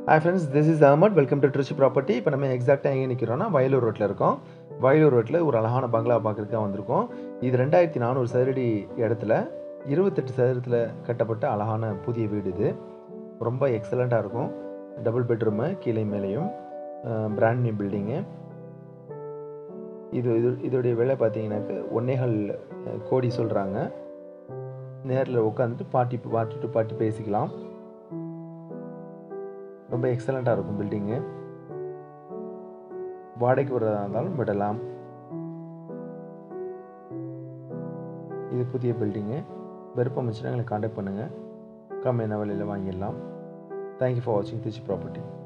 hi friends this is Ahmed welcome to Trichy property இப்போ நம்ம எக்ஸாக்டாக எங்கே நிற்கிறோம்னா வயலூர் ரோட்டில் இருக்கோம் வயலூர் ரோட்டில் ஒரு அழகான பங்களா பார்க்குறதுக்காக வந்திருக்கோம் இது ரெண்டாயிரத்தி நானூறு சதுரடி இடத்துல இருபத்தெட்டு சதுரத்தில் கட்டப்பட்ட அழகான புதிய வீடு இது ரொம்ப எக்ஸலண்ட்டாக இருக்கும் டபுள் பெட்ரூமு கீழே மேலேயும் பிராண்ட் நியூ பில்டிங்கு இது இது இதோடைய விலை பார்த்தீங்கன்னாக்க ஒன்னேகால் கோடி சொல்கிறாங்க நேரில் உட்காந்துட்டு பாட்டி பாட்டி டு பாட்டி பேசிக்கலாம் ரொம்ப எக்ஸலண்ட்டாக இருக்கும் பில்டிங்கு வாடகைக்கு விடுறதா இருந்தாலும் விடலாம் இது புதிய பில்டிங்கு விருப்பம் இருந்துச்சுன்னா எங்களை காண்டாக்ட் பண்ணுங்கள் கம்மியான விலையில் வாங்கிடலாம் தேங்க்யூ ஃபார் வாட்சிங் திருச்சி ப்ராப்பர்ட்டி